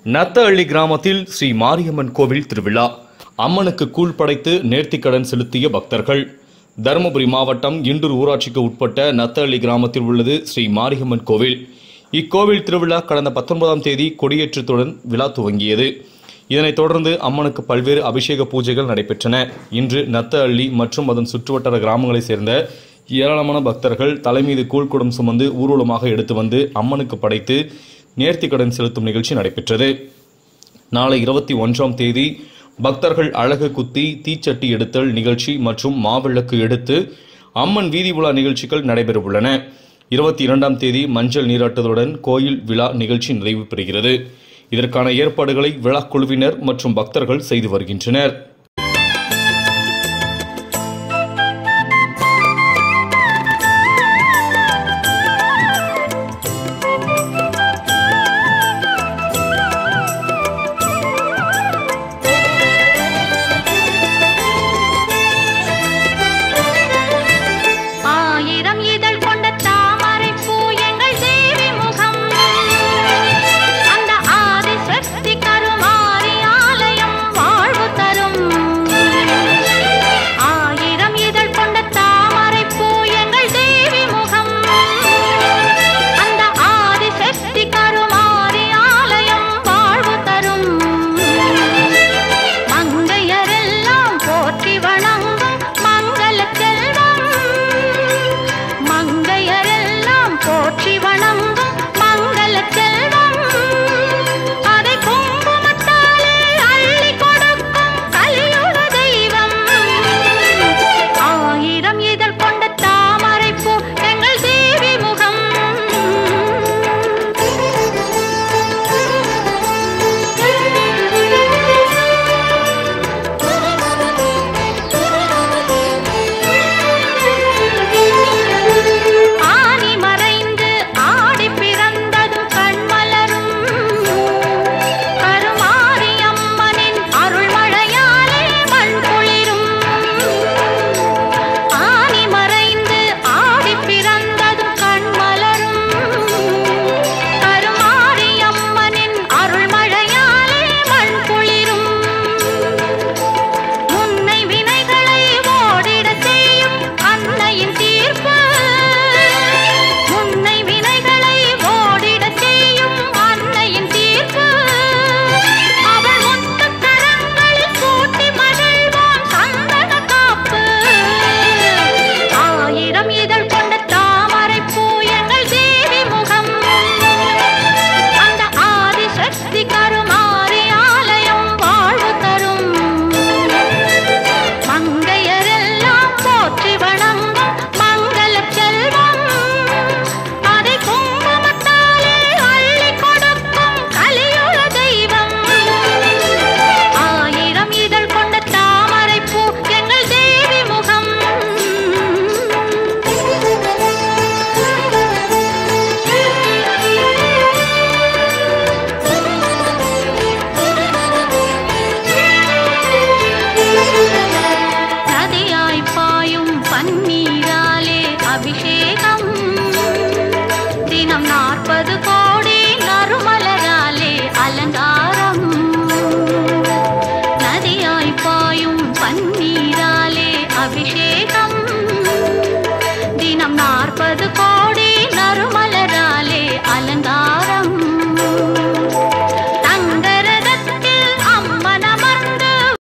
நத்தஅள்ளி கிராமத்தில் ஸ்ரீ மாரியம்மன் கோவில் திருவிழா அம்மனுக்கு கூழ் படைத்து நேர்த்திக்கடன் செலுத்திய பக்தர்கள் தருமபுரி மாவட்டம் இண்டூர் ஊராட்சிக்கு உட்பட்ட நத்தஅள்ளி கிராமத்தில் உள்ளது ஸ்ரீ மாரியம்மன் கோவில் இக்கோவில் திருவிழா கடந்த பத்தொன்பதாம் தேதி கொடியேற்றத்துடன் விழா துவங்கியது இதனைத் தொடர்ந்து அம்மனுக்கு பல்வேறு அபிஷேக பூஜைகள் நடைபெற்றன இன்று நத்தஅள்ளி மற்றும் அதன் சுற்றுவட்டார கிராமங்களைச் சேர்ந்த ஏராளமான பக்தர்கள் தலைமீது கூழ்குடம் சுமந்து ஊர்வலமாக எடுத்து வந்து அம்மனுக்கு படைத்து நேர்த்திக்கடன் செலுத்தும் நிகழ்ச்சி நடைபெற்றது நாளை இருபத்தி ஒன்றாம் தேதி பக்தர்கள் அழகு குத்தி தீச்சட்டி எடுத்தல் நிகழ்ச்சி மற்றும் மாவிளக்கு எடுத்து அம்மன் வீதி உலா நிகழ்ச்சிகள் நடைபெறவுள்ளன இருபத்தி இரண்டாம் தேதி மஞ்சள் நீராட்டுதலுடன் கோயில் விழா நிகழ்ச்சி நிறைவு பெறுகிறது இதற்கான ஏற்பாடுகளை விழா குழுவினர் மற்றும் பக்தர்கள் செய்து வருகின்றனர்